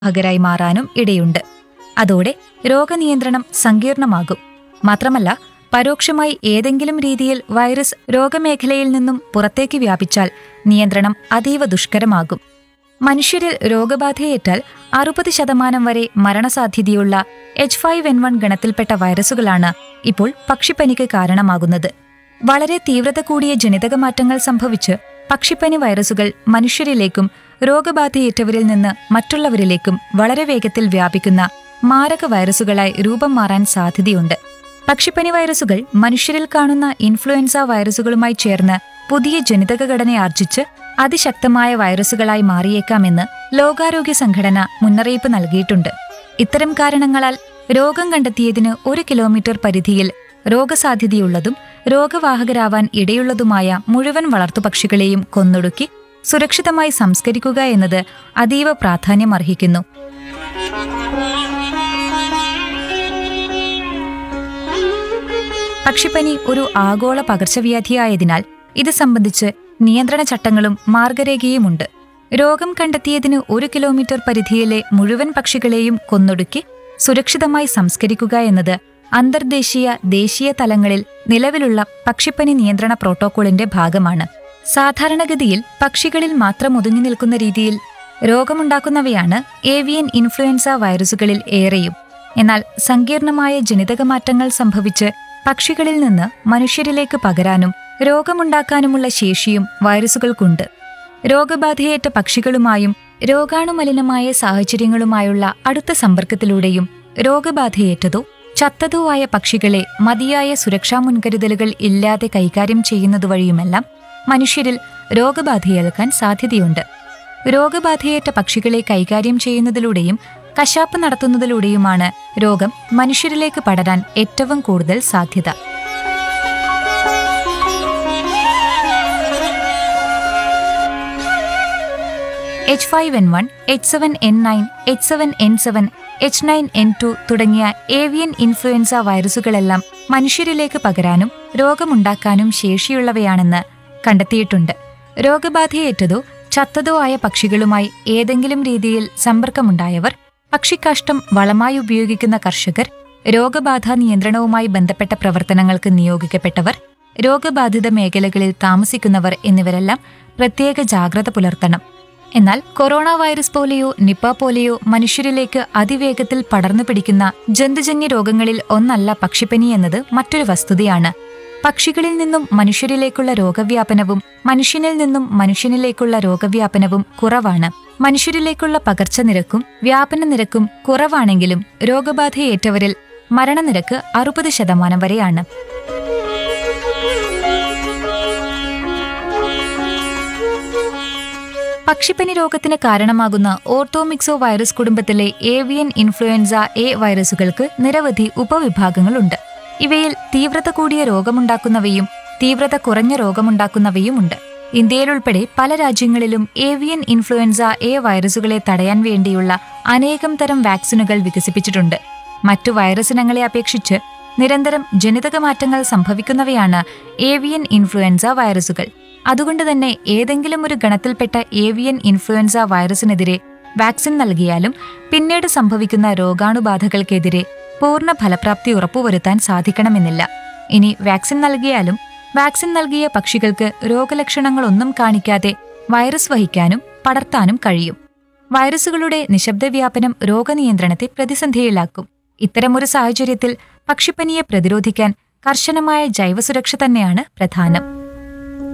രോഗവാഹകരായി മാറാനും ഇടയുണ്ട് അതോടെ രോഗനിയന്ത്രണം സങ്കീർണമാകും മാത്രമല്ല പരോക്ഷമായി ഏതെങ്കിലും രീതിയിൽ വൈറസ് രോഗമേഖലയിൽ നിന്നും പുറത്തേക്ക് വ്യാപിച്ചാൽ നിയന്ത്രണം അതീവ ദുഷ്കരമാകും മനുഷ്യരിൽ രോഗബാധയേറ്റാൽ അറുപത് ശതമാനം വരെ മരണസാധ്യതയുള്ള എച്ച് ഫൈവ് എൻ വൺ ഗണത്തിൽപ്പെട്ട വൈറസുകളാണ് ഇപ്പോൾ പക്ഷിപ്പനിക്ക് കാരണമാകുന്നത് വളരെ തീവ്രത കൂടിയ ജനിതക മാറ്റങ്ങൾ സംഭവിച്ച് പക്ഷിപ്പനി വൈറസുകൾ മനുഷ്യരിലേക്കും രോഗബാധയേറ്റവരിൽ നിന്ന് മറ്റുള്ളവരിലേക്കും വളരെ വേഗത്തിൽ വ്യാപിക്കുന്ന മാരക വൈറസുകളായി രൂപം മാറാൻ സാധ്യതയുണ്ട് പക്ഷിപ്പനി വൈറസുകൾ മനുഷ്യരിൽ കാണുന്ന ഇൻഫ്ലുവൻസ വൈറസുകളുമായി ചേർന്ന് പുതിയ ജനിതക ഘടന ആർജിച്ച് അതിശക്തമായ വൈറസുകളായി മാറിയേക്കാമെന്ന് ലോകാരോഗ്യ സംഘടന മുന്നറിയിപ്പ് നൽകിയിട്ടുണ്ട് ഇത്തരം കാരണങ്ങളാൽ രോഗം കണ്ടെത്തിയതിന് ഒരു കിലോമീറ്റർ പരിധിയിൽ രോഗസാധ്യതയുള്ളതും രോഗവാഹകരാവാൻ ഇടയുള്ളതുമായ മുഴുവൻ വളർത്തുപക്ഷികളെയും കൊന്നൊടുക്കി സുരക്ഷിതമായി സംസ്കരിക്കുക എന്നത് അതീവ പ്രാധാന്യമർഹിക്കുന്നു പക്ഷിപ്പനി ഒരു ആഗോള പകർച്ചവ്യാധിയായതിനാൽ ഇത് സംബന്ധിച്ച് നിയന്ത്രണ ചട്ടങ്ങളും മാർഗരേഖയുമുണ്ട് രോഗം കണ്ടെത്തിയതിന് ഒരു കിലോമീറ്റർ പരിധിയിലെ മുഴുവൻ പക്ഷികളെയും കൊന്നൊടുക്കി സുരക്ഷിതമായി സംസ്കരിക്കുക എന്നത് അന്തർദേശീയ ദേശീയ തലങ്ങളിൽ നിലവിലുള്ള പക്ഷിപ്പനി നിയന്ത്രണ പ്രോട്ടോക്കോളിന്റെ ഭാഗമാണ് സാധാരണഗതിയിൽ പക്ഷികളിൽ മാത്രം ഒതുങ്ങി നിൽക്കുന്ന രീതിയിൽ രോഗമുണ്ടാക്കുന്നവയാണ് ഏവിയൻ ഇൻഫ്ലുവൻസ വൈറസുകളിൽ ഏറെയും എന്നാൽ സങ്കീർണമായ ജനിതക മാറ്റങ്ങൾ സംഭവിച്ച് പക്ഷികളിൽ നിന്ന് മനുഷ്യരിലേക്ക് പകരാനും രോഗമുണ്ടാക്കാനുമുള്ള ശേഷിയും വൈറസുകൾക്കുണ്ട് രോഗബാധയേറ്റ പക്ഷികളുമായും രോഗാണുമലിനമായ സാഹചര്യങ്ങളുമായുള്ള അടുത്ത സമ്പർക്കത്തിലൂടെയും രോഗബാധയേറ്റതോ ചത്തതോ ആയ പക്ഷികളെ മതിയായ സുരക്ഷാ മുൻകരുതലുകൾ ഇല്ലാതെ കൈകാര്യം ചെയ്യുന്നതുവഴിയുമെല്ലാം മനുഷ്യരിൽ രോഗബാധയേൽക്കാൻ സാധ്യതയുണ്ട് രോഗബാധയേറ്റ പക്ഷികളെ കൈകാര്യം ചെയ്യുന്നതിലൂടെയും കശാപ്പ് നടത്തുന്നതിലൂടെയുമാണ് രോഗം മനുഷ്യരിലേക്ക് പടരാൻ ഏറ്റവും കൂടുതൽ സാധ്യത H five N one H seven N nine H seven N seven H nine N two തുടങ്ങിയ ഏവിയൻ ഇൻഫ്ലുവൻസ വൈറസുകളെല്ലാം മനുഷ്യരിലേക്ക് പകരാനും രോഗമുണ്ടാക്കാനും ശേഷിയുള്ളവയാണെന്ന് കണ്ടെത്തിയിട്ടുണ്ട് രോഗബാധയേറ്റതോ ചത്തതോ ആയ പക്ഷികളുമായി ഏതെങ്കിലും രീതിയിൽ സമ്പർക്കമുണ്ടായവർ പക്ഷിക്കാഷ്ടം വളമായി ഉപയോഗിക്കുന്ന കർഷകർ രോഗബാധ നിയന്ത്രണവുമായി ബന്ധപ്പെട്ട പ്രവർത്തനങ്ങൾക്ക് നിയോഗിക്കപ്പെട്ടവർ രോഗബാധിത മേഖലകളിൽ താമസിക്കുന്നവർ എന്നിവരെല്ലാം പ്രത്യേക ജാഗ്രത പുലർത്തണം എന്നാൽ കൊറോണ വൈറസ് പോലെയോ നിപ്പ പോലെയോ മനുഷ്യരിലേക്ക് അതിവേഗത്തിൽ പടർന്നു പിടിക്കുന്ന ജന്തുജന്യ രോഗങ്ങളിൽ ഒന്നല്ല പക്ഷിപ്പനി എന്നത് മറ്റൊരു വസ്തുതയാണ് പക്ഷികളിൽ നിന്നും മനുഷ്യരിലേക്കുള്ള രോഗവ്യാപനവും മനുഷ്യനിൽ നിന്നും മനുഷ്യനിലേക്കുള്ള രോഗവ്യാപനവും കുറവാണ് മനുഷ്യരിലേക്കുള്ള പകർച്ച നിരക്കും വ്യാപന നിരക്കും കുറവാണെങ്കിലും രോഗബാധയേറ്റവരിൽ മരണനിരക്ക് അറുപത് ശതമാനം വരെയാണ് പക്ഷിപ്പനി രോഗത്തിന് കാരണമാകുന്ന ഓർത്തോമിക്സോ വൈറസ് കുടുംബത്തിലെ ഏവിയൻ ഇൻഫ്ലുവൻസ എ വൈറസുകൾക്ക് നിരവധി ഉപവിഭാഗങ്ങളുണ്ട് ഇവയിൽ തീവ്രത കൂടിയ രോഗമുണ്ടാക്കുന്നവയും തീവ്രത കുറഞ്ഞ രോഗമുണ്ടാക്കുന്നവയുമുണ്ട് ഇന്ത്യയിലുൾപ്പെടെ പല രാജ്യങ്ങളിലും ഏവിയൻ ഇൻഫ്ലുവൻസ എ വൈറസുകളെ തടയാൻ വേണ്ടിയുള്ള അനേകം തരം വാക്സിനുകൾ വികസിപ്പിച്ചിട്ടുണ്ട് മറ്റു വൈറസ് ഇനങ്ങളെ അപേക്ഷിച്ച് നിരന്തരം ജനിതക മാറ്റങ്ങൾ സംഭവിക്കുന്നവയാണ് ഏവിയൻ ഇൻഫ്ലുവൻസ വൈറസുകൾ അതുകൊണ്ട് തന്നെ ഏതെങ്കിലും ഒരു ഗണത്തിൽപ്പെട്ട ഏവിയൻ ഇൻഫ്ലുവൻസ വൈറസിനെതിരെ വാക്സിൻ നൽകിയാലും പിന്നീട് സംഭവിക്കുന്ന രോഗാണുബാധകൾക്കെതിരെ പൂർണ്ണ ഫലപ്രാപ്തി ഉറപ്പുവരുത്താൻ സാധിക്കണമെന്നില്ല ഇനി വാക്സിൻ നൽകിയാലും വാക്സിൻ നൽകിയ പക്ഷികൾക്ക് രോഗലക്ഷണങ്ങളൊന്നും കാണിക്കാതെ വൈറസ് വഹിക്കാനും പടർത്താനും കഴിയും വൈറസുകളുടെ നിശബ്ദ വ്യാപനം രോഗനിയന്ത്രണത്തെ പ്രതിസന്ധിയിലാക്കും ഇത്തരമൊരു സാഹചര്യത്തിൽ പക്ഷിപ്പനിയെ പ്രതിരോധിക്കാൻ കർശനമായ ജൈവസുരക്ഷ തന്നെയാണ് പ്രധാനം